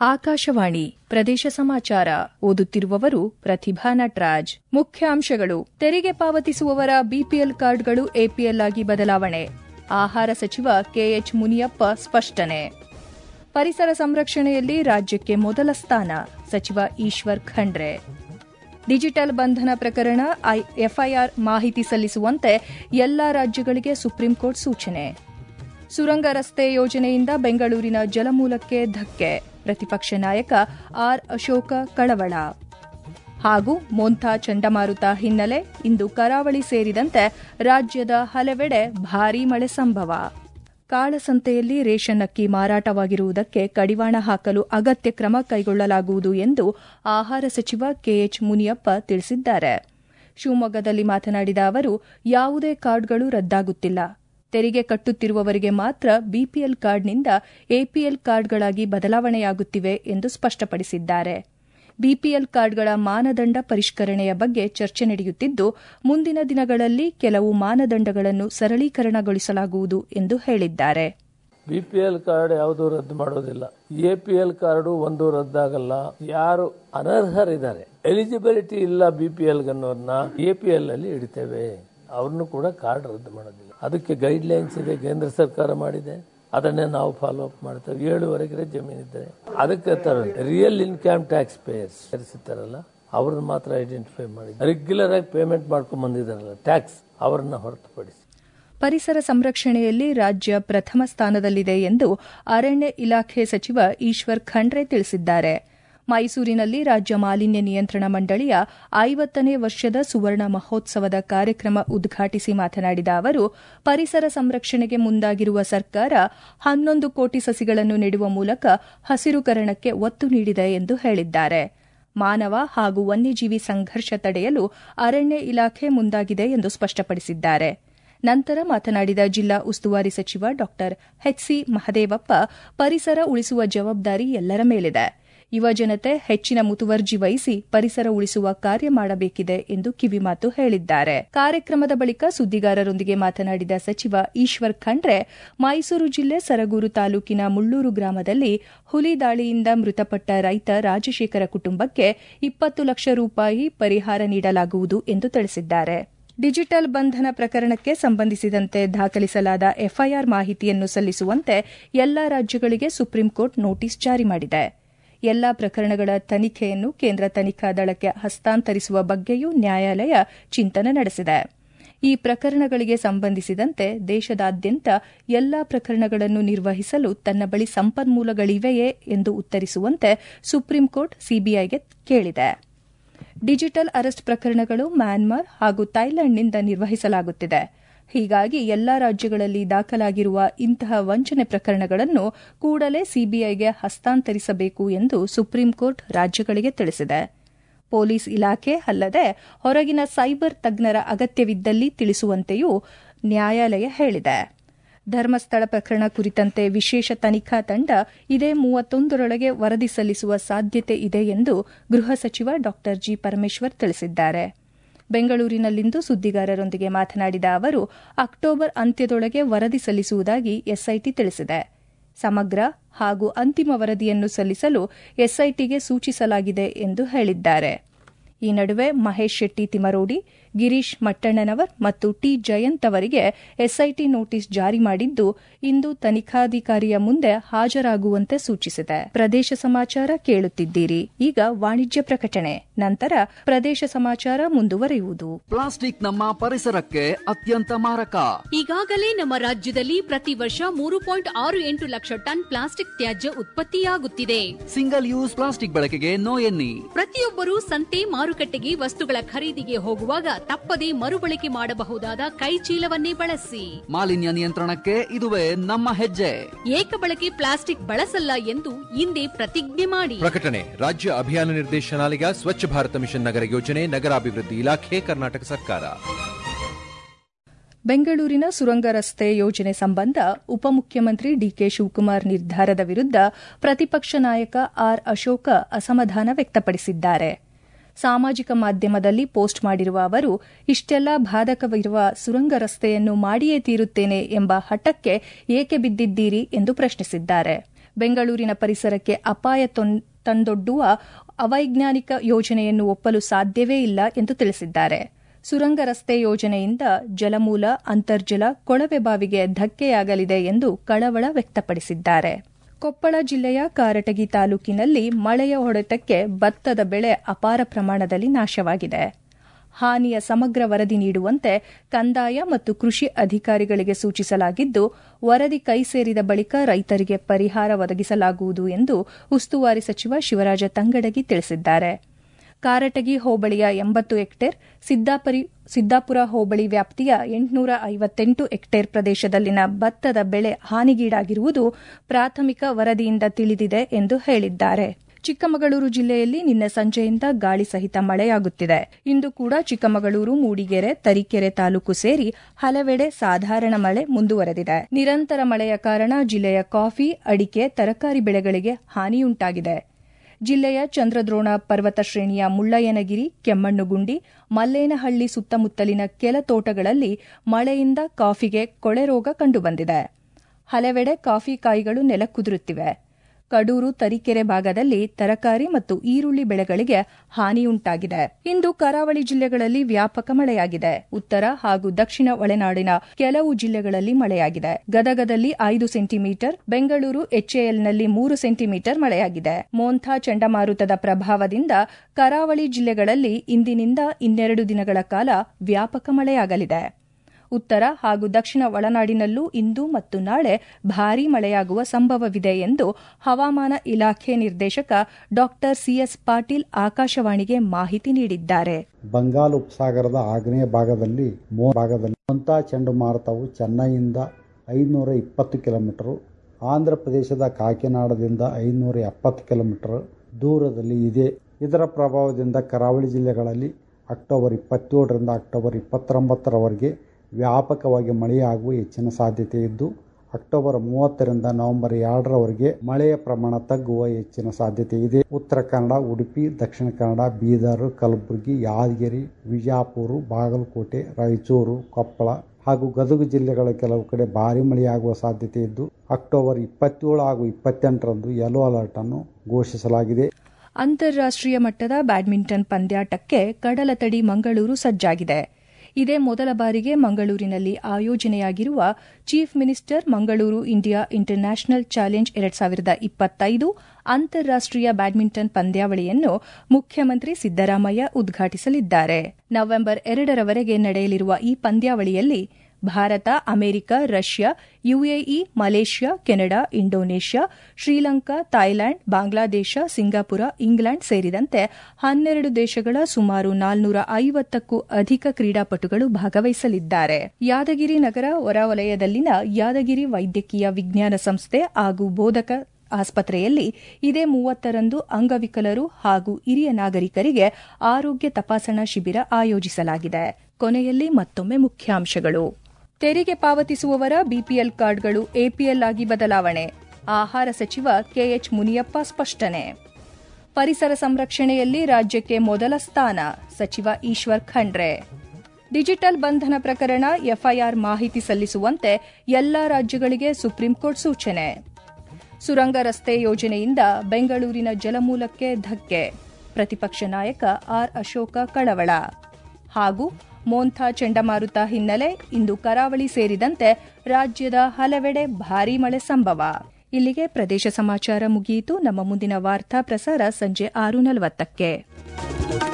ಆಕಾಶವಾಣಿ ಪ್ರದೇಶ ಸಮಾಚಾರ ಓದುತ್ತಿರುವವರು ಪ್ರತಿಭಾ ನಟರಾಜ್ ಮುಖ್ಯಾಂಶಗಳು ತೆರಿಗೆ ಪಾವತಿಸುವವರ ಬಿಪಿಎಲ್ ಕಾರ್ಡ್ಗಳು ಎಪಿಎಲ್ ಆಗಿ ಬದಲಾವಣೆ ಆಹಾರ ಸಚಿವ ಕೆಎಚ್ ಮುನಿಯಪ್ಪ ಸ್ಪಷ್ಟನೆ ಪರಿಸರ ಸಂರಕ್ಷಣೆಯಲ್ಲಿ ರಾಜ್ಯಕ್ಕೆ ಮೊದಲ ಸ್ಥಾನ ಸಚಿವ ಈಶ್ವರ್ ಖಂಡ್ರೆ ಡಿಜಿಟಲ್ ಬಂಧನ ಪ್ರಕರಣ ಎಫ್ಐಆರ್ ಮಾಹಿತಿ ಸಲ್ಲಿಸುವಂತೆ ಎಲ್ಲಾ ರಾಜ್ಯಗಳಿಗೆ ಸುಪ್ರೀಂಕೋರ್ಟ್ ಸೂಚನೆ ಸುರಂಗ ರಸ್ತೆ ಯೋಜನೆಯಿಂದ ಬೆಂಗಳೂರಿನ ಜಲಮೂಲಕ್ಕೆ ಧಕ್ಕೆ ಪ್ರತಿಪಕ್ಷ ನಾಯಕ ಆರ್ ಅಶೋಕ ಕಳವಳ ಹಾಗೂ ಮೊಂಥಾ ಚಂಡಮಾರುತ ಹಿನ್ನೆಲೆ ಇಂದು ಕರಾವಳಿ ಸೇರಿದಂತೆ ರಾಜ್ಯದ ಹಲವೆಡೆ ಭಾರೀ ಮಳೆ ಸಂಭವ ಕಾಳಸಂತೆಯಲ್ಲಿ ರೇಷನ್ ಅಕ್ಕಿ ಮಾರಾಟವಾಗಿರುವುದಕ್ಕೆ ಕಡಿವಾಣ ಹಾಕಲು ಅಗತ್ಯ ಕ್ರಮ ಕೈಗೊಳ್ಳಲಾಗುವುದು ಎಂದು ಆಹಾರ ಸಚಿವ ಕೆಎಚ್ ಮುನಿಯಪ್ಪ ತಿಳಿಸಿದ್ದಾರೆ ಶಿವಮೊಗ್ಗದಲ್ಲಿ ಮಾತನಾಡಿದ ಅವರು ಯಾವುದೇ ಕಾರ್ಡ್ಗಳು ರದ್ದಾಗುತ್ತಿಲ್ಲ ತೆರಿಗೆ ಕಟ್ಟುತ್ತಿರುವವರಿಗೆ ಮಾತ್ರ ಬಿಪಿಎಲ್ ಕಾರ್ಡ್ನಿಂದ ಎಪಿಎಲ್ ಕಾರ್ಡ್ಗಳಾಗಿ ಬದಲಾವಣೆಯಾಗುತ್ತಿವೆ ಎಂದು ಸ್ಪಷ್ಟಪಡಿಸಿದ್ದಾರೆ ಬಿಪಿಎಲ್ ಕಾರ್ಡ್ಗಳ ಮಾನದಂಡ ಪರಿಷ್ಕರಣೆಯ ಬಗ್ಗೆ ಚರ್ಚೆ ನಡೆಯುತ್ತಿದ್ದು ಮುಂದಿನ ದಿನಗಳಲ್ಲಿ ಕೆಲವು ಮಾನದಂಡಗಳನ್ನು ಸರಳೀಕರಣಗೊಳಿಸಲಾಗುವುದು ಎಂದು ಹೇಳಿದ್ದಾರೆ ಬಿಪಿಎಲ್ ಕಾರ್ಡ್ ಯಾವುದು ರದ್ದು ಮಾಡೋದಿಲ್ಲ ಎಪಿಎಲ್ ಕಾರ್ಡು ಒಂದು ರದ್ದಾಗಲ್ಲ ಯಾರು ಅನರ್ಹರಿದ್ದಾರೆ ಎಲಿಜಿಬಿಲಿಟಿ ಇಲ್ಲ ಬಿಪಿಎಲ್ ಅನ್ನೋರ್ನ ಎಪಿಎಲ್ ಅಲ್ಲಿ ಇಡ್ತೇವೆ ಅವ್ರನ್ನು ಕೂಡ ಕಾರ್ಡ್ ರದ್ದು ಮಾಡೋದಿಲ್ಲ ಅದಕ್ಕೆ ಗೈಡ್ ಲೈನ್ಸ್ ಇದೆ ಕೇಂದ್ರ ಸರ್ಕಾರ ಮಾಡಿದೆ ಅದನ್ನೇ ನಾವು ಫಾಲೋ ಅಪ್ ಮಾಡ್ತೇವೆ ಏಳುವರೆಗೆ ಜಮೀನಿದ್ದಾರೆ ಅದಕ್ಕೆ ರಿಯಲ್ ಇನ್ಕಮ್ ಟ್ಯಾಕ್ಸ್ ಪೇಯರ್ಸ್ ಸೇರಿಸಿರ್ತಾರಲ್ಲ ಅವ್ರನ್ನ ಮಾತ್ರ ಐಡೆಂಟಿಫೈ ಮಾಡಿ ರೆಗ್ಯುಲರ್ ಆಗಿ ಪೇಮೆಂಟ್ ಮಾಡ್ಕೊಂಡ್ ಬಂದಿದ್ದಾರಲ್ಲ ಟ್ಯಾಕ್ಸ್ ಅವರನ್ನ ಹೊರತುಪಡಿಸಿ ಪರಿಸರ ಸಂರಕ್ಷಣೆಯಲ್ಲಿ ರಾಜ್ಯ ಪ್ರಥಮ ಸ್ಥಾನದಲ್ಲಿದೆ ಎಂದು ಅರಣ್ಯ ಇಲಾಖೆ ಸಚಿವ ಈಶ್ವರ್ ಖಂಡ್ರೆ ತಿಳಿಸಿದ್ದಾರೆ ಮೈಸೂರಿನಲ್ಲಿ ರಾಜ್ಯ ಮಾಲಿನ್ಯ ನಿಯಂತ್ರಣ ಮಂಡಳಿಯ ಐವತ್ತನೇ ವರ್ಷದ ಸುವರ್ಣ ಮಹೋತ್ಸವದ ಕಾರ್ಯಕ್ರಮ ಉದ್ಘಾಟಿಸಿ ಮಾತನಾಡಿದ ಅವರು ಪರಿಸರ ಸಂರಕ್ಷಣೆಗೆ ಮುಂದಾಗಿರುವ ಸರ್ಕಾರ ಹನ್ನೊಂದು ಕೋಟಿ ಸಸಿಗಳನ್ನು ನೆಡುವ ಮೂಲಕ ಹಸಿರುಕರಣಕ್ಕೆ ಒತ್ತು ನೀಡಿದೆ ಎಂದು ಹೇಳಿದ್ದಾರೆ ಮಾನವ ಹಾಗೂ ವನ್ಯಜೀವಿ ಸಂಘರ್ಷ ತಡೆಯಲು ಅರಣ್ಯ ಇಲಾಖೆ ಮುಂದಾಗಿದೆ ಎಂದು ಸ್ಪಷ್ಟಪಡಿಸಿದ್ದಾರೆ ನಂತರ ಮಾತನಾಡಿದ ಜಿಲ್ಲಾ ಉಸ್ತುವಾರಿ ಸಚಿವ ಡಾ ಎಚ್ಸಿ ಮಹದೇವಪ್ಪ ಪರಿಸರ ಉಳಿಸುವ ಜವಾಬ್ದಾರಿ ಎಲ್ಲರ ಮೇಲಿದೆ ಯುವಜನತೆ ಹೆಚ್ಚಿನ ಮುತುವರ್ಜಿ ವಹಿಸಿ ಪರಿಸರ ಉಳಿಸುವ ಕಾರ್ಯ ಮಾಡಬೇಕಿದೆ ಎಂದು ಕಿವಿಮಾತು ಹೇಳಿದ್ದಾರೆ ಕಾರ್ಯಕ್ರಮದ ಬಳಿಕ ಸುದ್ದಿಗಾರರೊಂದಿಗೆ ಮಾತನಾಡಿದ ಸಚಿವ ಈಶ್ವರ್ ಖಂಡ್ರೆ ಮೈಸೂರು ಜಿಲ್ಲೆ ಸರಗೂರು ತಾಲೂಕಿನ ಮುಳ್ಳೂರು ಗ್ರಾಮದಲ್ಲಿ ಹುಲಿ ದಾಳಿಯಿಂದ ಮೃತಪಟ್ಟ ರೈತ ರಾಜಶೇಖರ ಕುಟುಂಬಕ್ಕೆ ಇಪ್ಪತ್ತು ಲಕ್ಷ ರೂಪಾಯಿ ಪರಿಹಾರ ನೀಡಲಾಗುವುದು ಎಂದು ತಿಳಿಸಿದ್ದಾರೆ ಡಿಜಿಟಲ್ ಬಂಧನ ಪ್ರಕರಣಕ್ಕೆ ಸಂಬಂಧಿಸಿದಂತೆ ದಾಖಲಿಸಲಾದ ಎಫ್ಐಆರ್ ಮಾಹಿತಿಯನ್ನು ಸಲ್ಲಿಸುವಂತೆ ಎಲ್ಲಾ ರಾಜ್ಯಗಳಿಗೆ ಸುಪ್ರೀಂಕೋರ್ಟ್ ನೋಟಿಸ್ ಜಾರಿ ಮಾಡಿದೆ ಎಲ್ಲಾ ಪ್ರಕರಣಗಳ ತನಿಖೆಯನ್ನು ಕೇಂದ್ರ ತನಿಖಾ ದಳಕ್ಕೆ ಹಸ್ತಾಂತರಿಸುವ ಬಗ್ಗೆಯೂ ನ್ಯಾಯಾಲಯ ಚಿಂತನೆ ನಡೆಸಿದೆ ಈ ಪ್ರಕರಣಗಳಿಗೆ ಸಂಬಂಧಿಸಿದಂತೆ ದೇಶದಾದ್ಯಂತ ಎಲ್ಲಾ ಪ್ರಕರಣಗಳನ್ನು ನಿರ್ವಹಿಸಲು ತನ್ನ ಬಳಿ ಸಂಪನ್ಮೂಲಗಳಿವೆಯೇ ಎಂದು ಉತ್ತರಿಸುವಂತೆ ಸುಪ್ರೀಂಕೋರ್ಟ್ ಸಿಬಿಐಗೆ ಕೇಳಿದೆ ಡಿಜಿಟಲ್ ಅರೆಸ್ಟ್ ಪ್ರಕರಣಗಳು ಮ್ಯಾನ್ಮಾರ್ ಹಾಗೂ ಥೈಲ್ಯಾಂಡ್ನಿಂದ ನಿರ್ವಹಿಸಲಾಗುತ್ತಿದೆ ಹೀಗಾಗಿ ಎಲ್ಲಾ ರಾಜ್ಯಗಳಲ್ಲಿ ದಾಖಲಾಗಿರುವ ಇಂತಹ ವಂಚನೆ ಪ್ರಕರಣಗಳನ್ನು ಕೂಡಲೇ ಸಿಬಿಐಗೆ ಹಸ್ತಾಂತರಿಸಬೇಕು ಎಂದು ಸುಪ್ರೀಂಕೋರ್ಟ್ ರಾಜ್ಯಗಳಿಗೆ ತಿಳಿಸಿದೆ ಪೊಲೀಸ್ ಇಲಾಖೆ ಅಲ್ಲದೆ ಹೊರಗಿನ ಸೈಬರ್ ತಜ್ಞರ ಅಗತ್ಯವಿದ್ದಲ್ಲಿ ತಿಳಿಸುವಂತೆಯೂ ನ್ಯಾಯಾಲಯ ಹೇಳಿದೆ ಧರ್ಮಸ್ಥಳ ಪ್ರಕರಣ ಕುರಿತಂತೆ ವಿಶೇಷ ತನಿಖಾ ತಂಡ ಇದೇ ಮೂವತ್ತೊಂದರೊಳಗೆ ವರದಿ ಸಲ್ಲಿಸುವ ಸಾಧ್ಯತೆ ಇದೆ ಎಂದು ಗೃಹ ಸಚಿವ ಡಾ ಜಿ ಪರಮೇಶ್ವರ್ ತಿಳಿಸಿದ್ದಾರೆ ಬೆಂಗಳೂರಿನಲ್ಲಿಂದು ಸುದ್ದಿಗಾರರೊಂದಿಗೆ ಮಾತನಾಡಿದ ಅವರು ಅಕ್ಟೋಬರ್ ಅಂತ್ಯದೊಳಗೆ ವರದಿ ಸಲ್ಲಿಸುವುದಾಗಿ ಎಸ್ಐಟಿ ತಿಳಿಸಿದೆ ಸಮಗ್ರ ಹಾಗೂ ಅಂತಿಮ ವರದಿಯನ್ನು ಸಲ್ಲಿಸಲು ಎಸ್ಐಟಿಗೆ ಸೂಚಿಸಲಾಗಿದೆ ಎಂದು ಹೇಳಿದ್ದಾರೆ ಈ ನಡುವೆ ಮಹೇಶ್ ಶೆಟ್ಟಿ ತಿಮರೋಡಿ ಗಿರೀಶ್ ಮಟ್ಟಣ್ಣನವರ್ ಮತ್ತು ಟಿ ಜಯಂತ್ ಅವರಿಗೆ ಎಸ್ಐಟಿ ನೋಟಿಸ್ ಜಾರಿ ಮಾಡಿದ್ದು ಇಂದು ತನಿಖಾಧಿಕಾರಿಯ ಮುಂದೆ ಹಾಜರಾಗುವಂತೆ ಸೂಚಿಸಿದೆ ಪ್ರದೇಶ ಸಮಾಚಾರ ಕೇಳುತ್ತಿದ್ದೀರಿ ಈಗ ವಾಣಿಜ್ಯ ಪ್ರಕಟಣೆ ನಂತರ ಪ್ರದೇಶ ಸಮಾಚಾರ ಮುಂದುವರಿಯುವುದು ಪ್ಲಾಸ್ಟಿಕ್ ನಮ್ಮ ಪರಿಸರಕ್ಕೆ ಅತ್ಯಂತ ಮಾರಕ ಈಗಾಗಲೇ ನಮ್ಮ ರಾಜ್ಯದಲ್ಲಿ ಪ್ರತಿ ವರ್ಷ ಮೂರು ಪಾಯಿಂಟ್ ಆರು ಎಂಟು ಲಕ್ಷ ಟನ್ ಪ್ಲಾಸ್ಟಿಕ್ ತ್ಯಾಜ್ಯ ಉತ್ಪತ್ತಿಯಾಗುತ್ತಿದೆ ಸಿಂಗಲ್ ಯೂಸ್ ಪ್ಲಾಸ್ಟಿಕ್ ಬಳಕೆಗೆ ನೋ ಎನ್ನಿ ಪ್ರತಿಯೊಬ್ಬರೂ ಸಂತೆ ಮಾರುಕಟ್ಟೆಗೆ ವಸ್ತುಗಳ ಖರೀದಿಗೆ ಹೋಗುವಾಗ ತಪ್ಪದೇ ಮರುಬಳಕೆ ಮಾಡಬಹುದಾದ ಕೈಚೀಲವನ್ನೇ ಬಳಸಿ ಮಾಲಿನ್ಯ ನಿಯಂತ್ರಣಕ್ಕೆ ಇದುವೇ ನಮ್ಮ ಹೆಜ್ಜೆ ಏಕಬಳಕೆ ಪ್ಲಾಸ್ಟಿಕ್ ಬಳಸಲ್ಲ ಎಂದು ಇಂದೇ ಪ್ರತಿಜ್ಞೆ ಮಾಡಿ ಪ್ರಕಟಣೆ ರಾಜ್ಯ ಅಭಿಯಾನ ನಿರ್ದೇಶನಾಲಯ ಸ್ವಚ್ಛ ಭಾರತ ಮಿಷನ್ ನಗರ ಯೋಜನೆ ನಗರಾಭಿವೃದ್ಧಿ ಇಲಾಖೆ ಕರ್ನಾಟಕ ಸರ್ಕಾರ ಬೆಂಗಳೂರಿನ ಸುರಂಗ ರಸ್ತೆ ಯೋಜನೆ ಸಂಬಂಧ ಉಪಮುಖ್ಯಮಂತ್ರಿ ಡಿಕೆ ಶಿವಕುಮಾರ್ ನಿರ್ಧಾರದ ವಿರುದ್ದ ಪ್ರತಿಪಕ್ಷ ನಾಯಕ ಆರ್ ಅಶೋಕ ಅಸಮಾಧಾನ ವ್ಯಕ್ತಪಡಿಸಿದ್ದಾರೆ ಸಾಮಾಜಿಕ ಮಾಧ್ಯಮದಲ್ಲಿ ಪೋಸ್ಟ್ ಮಾಡಿರುವ ಅವರು ಇಷ್ಟೆಲ್ಲ ಬಾಧಕವಿರುವ ಸುರಂಗ ರಸ್ತೆಯನ್ನು ಮಾಡಿಯೇ ತೀರುತ್ತೇನೆ ಎಂಬ ಹಠಕ್ಕೆ ಏಕೆ ಬಿದ್ದಿದ್ದೀರಿ ಎಂದು ಪ್ರಶ್ನಿಸಿದ್ದಾರೆ ಬೆಂಗಳೂರಿನ ಪರಿಸರಕ್ಕೆ ಅಪಾಯ ತಂದೊಡ್ಡುವ ಅವೈಜ್ಞಾನಿಕ ಯೋಜನೆಯನ್ನು ಒಪ್ಪಲು ಸಾಧ್ಯವೇ ಇಲ್ಲ ಎಂದು ತಿಳಿಸಿದ್ದಾರೆ ಸುರಂಗ ರಸ್ತೆ ಯೋಜನೆಯಿಂದ ಜಲಮೂಲ ಅಂತರ್ಜಲ ಕೊಳವೆ ಬಾವಿಗೆ ಧಕ್ಕೆಯಾಗಲಿದೆ ಎಂದು ಕಳವಳ ವ್ಯಕ್ತಪಡಿಸಿದ್ದಾರೆ ಕೊಪ್ಪಳ ಜಿಲ್ಲೆಯ ಕಾರಟಗಿ ತಾಲೂಕಿನಲ್ಲಿ ಮಳೆಯ ಹೊಡೆತಕ್ಕೆ ಭತ್ತದ ಬೆಳೆ ಅಪಾರ ಪ್ರಮಾಣದಲ್ಲಿ ನಾಶವಾಗಿದೆ ಹಾನಿಯ ಸಮಗ್ರ ವರದಿ ನೀಡುವಂತೆ ಕಂದಾಯ ಮತ್ತು ಕೃಷಿ ಅಧಿಕಾರಿಗಳಿಗೆ ಸೂಚಿಸಲಾಗಿದ್ದು ವರದಿ ಕೈ ಸೇರಿದ ಬಳಿಕ ರೈತರಿಗೆ ಪರಿಹಾರ ಒದಗಿಸಲಾಗುವುದು ಎಂದು ಉಸ್ತುವಾರಿ ಸಚಿವ ಶಿವರಾಜ ತಂಗಡಗಿ ತಿಳಿಸಿದ್ದಾರೆ ಕಾರಟಗಿ ಹೋಬಳಿಯ ಎಂಬತ್ತು ಹೆಕ್ಟೇರ್ ಸಿದ್ದಾಪುರ ಹೋಬಳಿ ವ್ಯಾಪ್ತಿಯ ಎಂಟುನೂರ ಐವತ್ತೆಂಟು ಹೆಕ್ಟೇರ್ ಪ್ರದೇಶದಲ್ಲಿನ ಭತ್ತದ ಬೆಳೆ ಹಾನಿಗೀಡಾಗಿರುವುದು ಪ್ರಾಥಮಿಕ ವರದಿಯಿಂದ ತಿಳಿದಿದೆ ಎಂದು ಹೇಳಿದ್ದಾರೆ ಚಿಕ್ಕಮಗಳೂರು ಜಿಲ್ಲೆಯಲ್ಲಿ ನಿನ್ನೆ ಸಂಜೆಯಿಂದ ಗಾಳಿ ಸಹಿತ ಮಳೆಯಾಗುತ್ತಿದೆ ಇಂದು ಕೂಡ ಚಿಕ್ಕಮಗಳೂರು ಮೂಡಿಗೆರೆ ತರೀಕೆರೆ ತಾಲೂಕು ಸೇರಿ ಹಲವೆಡೆ ಸಾಧಾರಣ ಮಳೆ ಮುಂದುವರೆದಿದೆ ನಿರಂತರ ಮಳೆಯ ಕಾರಣ ಜಿಲ್ಲೆಯ ಕಾಫಿ ಅಡಿಕೆ ತರಕಾರಿ ಬೆಳೆಗಳಿಗೆ ಹಾನಿಯುಂಟಾಗಿದೆ ಜಿಲ್ಲೆಯ ಚಂದ್ರದ್ರೋಣ ಪರ್ವತ ಶ್ರೇಣಿಯ ಮುಳ್ಳಯ್ಯನಗಿರಿ ಕೆಮ್ಮಣ್ಣುಗುಂಡಿ ಮಲ್ಲೇನಹಳ್ಳಿ ಸುತ್ತಮುತ್ತಲಿನ ಕೆಲ ತೋಟಗಳಲ್ಲಿ ಮಳೆಯಿಂದ ಕಾಫಿಗೆ ಕೊಳೆ ರೋಗ ಕಂಡುಬಂದಿದೆ ಹಲವೆಡೆ ಕಾಫಿ ಕಾಯಿಗಳು ನೆಲಕ್ಕುದುರುತ್ತಿವೆ ಕಡೂರು ತರೀಕೆರೆ ಭಾಗದಲ್ಲಿ ತರಕಾರಿ ಮತ್ತು ಈರುಳ್ಳಿ ಬೆಳೆಗಳಿಗೆ ಹಾನಿಯುಂಟಾಗಿದೆ ಇಂದು ಕರಾವಳಿ ಜಿಲ್ಲೆಗಳಲ್ಲಿ ವ್ಯಾಪಕ ಮಳೆಯಾಗಿದೆ ಉತ್ತರ ಹಾಗೂ ದಕ್ಷಿಣ ಒಳನಾಡಿನ ಕೆಲವು ಜಿಲ್ಲೆಗಳಲ್ಲಿ ಮಳೆಯಾಗಿದೆ ಗದಗದಲ್ಲಿ ಐದು ಸೆಂಟಿಮೀಟರ್ ಬೆಂಗಳೂರು ಎಚ್ಎಎಲ್ನಲ್ಲಿ ಮೂರು ಸೆಂಟಿಮೀಟರ್ ಮಳೆಯಾಗಿದೆ ಮೋಂಥಾ ಚಂಡಮಾರುತದ ಪ್ರಭಾವದಿಂದ ಕರಾವಳಿ ಜಿಲ್ಲೆಗಳಲ್ಲಿ ಇಂದಿನಿಂದ ಇನ್ನೆರಡು ದಿನಗಳ ಕಾಲ ವ್ಯಾಪಕ ಮಳೆಯಾಗಲಿದೆ ಉತ್ತರ ಹಾಗೂ ದಕ್ಷಿಣ ಒಳನಾಡಿನಲ್ಲೂ ಇಂದು ಮತ್ತು ನಾಳೆ ಭಾರೀ ಮಳೆಯಾಗುವ ಸಂಭವವಿದೆ ಎಂದು ಹವಾಮಾನ ಇಲಾಖೆ ನಿರ್ದೇಶಕ ಡಾ ಸಿಎಸ್ ಪಾಟೀಲ್ ಆಕಾಶವಾಣಿಗೆ ಮಾಹಿತಿ ನೀಡಿದ್ದಾರೆ ಬಂಗಾಳ ಉಪಸಾಗರದ ಆಗ್ನೇಯ ಭಾಗದಲ್ಲಿ ಭಾಗದಲ್ಲಿ ಮೊಂತಾ ಚಂಡಮಾರುತವು ಚೆನ್ನೈಯಿಂದ ಐನೂರ ಇಪ್ಪತ್ತು ಕಿಲೋಮೀಟರ್ ಆಂಧ್ರ ಪ್ರದೇಶದ ಕಾಕಿನಾಡದಿಂದ ಐನೂರ ಎಪ್ಪತ್ತು ಕಿಲೋಮೀಟರ್ ದೂರದಲ್ಲಿ ಇದೆ ಇದರ ಪ್ರಭಾವದಿಂದ ಕರಾವಳಿ ಜಿಲ್ಲೆಗಳಲ್ಲಿ ಅಕ್ಟೋಬರ್ ಇಪ್ಪತ್ತೇಳರಿಂದ ಅಕ್ಟೋಬರ್ ಇಪ್ಪತ್ತೊಂಬತ್ತರವರೆಗೆ ವ್ಯಾಪಕವಾಗಿ ಮಳೆಯಾಗುವ ಹೆಚ್ಚಿನ ಸಾಧ್ಯತೆ ಇದ್ದು ಅಕ್ಟೋಬರ್ ಮೂವತ್ತರಿಂದ ನವೆಂಬರ್ ಎರಡರವರೆಗೆ ಮಳೆಯ ಪ್ರಮಾಣ ತಗ್ಗುವ ಹೆಚ್ಚಿನ ಸಾಧ್ಯತೆ ಇದೆ ಉತ್ತರ ಕನ್ನಡ ಉಡುಪಿ ದಕ್ಷಿಣ ಕನ್ನಡ ಬೀದರ್ ಕಲಬುರಗಿ ಯಾದಗಿರಿ ವಿಜಯಪುರ ಬಾಗಲಕೋಟೆ ರಾಯಚೂರು ಕೊಪ್ಪಳ ಹಾಗೂ ಗದಗ ಜಿಲ್ಲೆಗಳ ಕೆಲವು ಕಡೆ ಭಾರಿ ಮಳೆಯಾಗುವ ಸಾಧ್ಯತೆ ಇದ್ದು ಅಕ್ಟೋಬರ್ ಇಪ್ಪತ್ತೇಳು ಹಾಗೂ ಇಪ್ಪತ್ತೆಂಟರಂದು ಯೆಲ್ಲೋ ಅಲರ್ಟ್ ಅನ್ನು ಘೋಷಿಸಲಾಗಿದೆ ಅಂತಾರಾಷ್ಟೀಯ ಮಟ್ಟದ ಬ್ಯಾಡ್ಮಿಂಟನ್ ಪಂದ್ಯಾಟಕ್ಕೆ ಕಡಲತಡಿ ಮಂಗಳೂರು ಸಜ್ಜಾಗಿದೆ ಇದೇ ಮೊದಲ ಬಾರಿಗೆ ಮಂಗಳೂರಿನಲ್ಲಿ ಆಯೋಜನೆಯಾಗಿರುವ chief minister Mangaluru India international challenge ಎರಡ್ ಸಾವಿರದ ಇಪ್ಪತ್ತೈದು ಅಂತಾರಾಷ್ಟೀಯ ಬ್ಯಾಡ್ಮಿಂಟನ್ ಪಂದ್ಯಾವಳಿಯನ್ನು ಮುಖ್ಯಮಂತ್ರಿ ಸಿದ್ದರಾಮಯ್ಯ ಉದ್ಘಾಟಿಸಲಿದ್ದಾರೆ ನವೆಂಬರ್ ಎರಡರವರೆಗೆ ನಡೆಯಲಿರುವ ಈ ಪಂದ್ಯಾವಳಿಯಲ್ಲಿ Bharat America Russia UAE Malaysia Canada Indonesia Sri Lanka Thailand Bangladesh Singapore England ಸೇರಿದಂತೆ ಹನ್ನೆರಡು ದೇಶಗಳ ಸುಮಾರು ನಾಲ್ನೂರ ಐವತ್ತಕ್ಕೂ ಅಧಿಕ ಕ್ರೀಡಾಪಟುಗಳು ಭಾಗವಹಿಸಲಿದ್ದಾರೆ ಯಾದಗಿರಿ ನಗರ ಹೊರವಲಯದಲ್ಲಿನ ಯಾದಗಿರಿ ವೈದ್ಯಕೀಯ ವಿಜ್ಞಾನ ಸಂಸ್ಥೆ ಹಾಗೂ ಬೋಧಕ ಆಸ್ಪತ್ರೆಯಲ್ಲಿ ಇದೇ ಮೂವತ್ತರಂದು ಅಂಗವಿಕಲರು ಹಾಗೂ ಹಿರಿಯ ನಾಗರಿಕರಿಗೆ ಆರೋಗ್ಯ ತಪಾಸಣಾ ಶಿಬಿರ ಆಯೋಜಿಸಲಾಗಿದೆ ಕೊನೆಯಲ್ಲಿ ಮತ್ತೊಮ್ಮೆ ಮುಖ್ಯಾಂಶಗಳು ತೆರಿಗೆ ಪಾವತಿಸುವವರ ಬಿಪಿಎಲ್ ಕಾರ್ಡ್ಗಳು ಎಪಿಎಲ್ ಆಗಿ ಬದಲಾವಣೆ ಆಹಾರ ಸಚಿವ ಕೆಎಚ್ ಮುನಿಯಪ್ಪ ಸ್ಪಷ್ಟನೆ ಪರಿಸರ ಸಂರಕ್ಷಣೆಯಲ್ಲಿ ರಾಜ್ಯಕ್ಕೆ ಮೊದಲ ಸ್ಥಾನ ಸಚಿವ ಈಶ್ವರ್ ಖಂಡ್ರೆ ಡಿಜಿಟಲ್ ಬಂಧನ ಪ್ರಕರಣ ಎಫ್ಐಆರ್ ಮಾಹಿತಿ ಸಲ್ಲಿಸುವಂತೆ ಎಲ್ಲಾ ರಾಜ್ಯಗಳಿಗೆ ಸುಪ್ರೀಂಕೋರ್ಟ್ ಸೂಚನೆ ಸುರಂಗ ರಸ್ತೆ ಯೋಜನೆಯಿಂದ ಬೆಂಗಳೂರಿನ ಜಲಮೂಲಕ್ಕೆ ಧಕ್ಕೆ ಪ್ರತಿಪಕ್ಷ ನಾಯಕ ಆರ್ ಅಶೋಕ ಕಳವಳ ಹಾಗೂ ಮೋಂಥಾ ಚಂಡಮಾರುತ ಹಿನ್ನೆಲೆ ಇಂದು ಕರಾವಳಿ ಸೇರಿದಂತೆ ರಾಜ್ಯದ ಹಲವೆಡೆ ಭಾರೀ ಮಳೆ ಸಂಭವ ಇಲ್ಲಿಗೆ ಪ್ರದೇಶ ಸಮಾಚಾರ ಮುಗಿಯಿತು ನಮ್ಮ ಮುಂದಿನ ವಾರ್ತಾ ಪ್ರಸಾರ ಸಂಜೆ ಆರು ನಲವತ್ತಕ್ಕೆ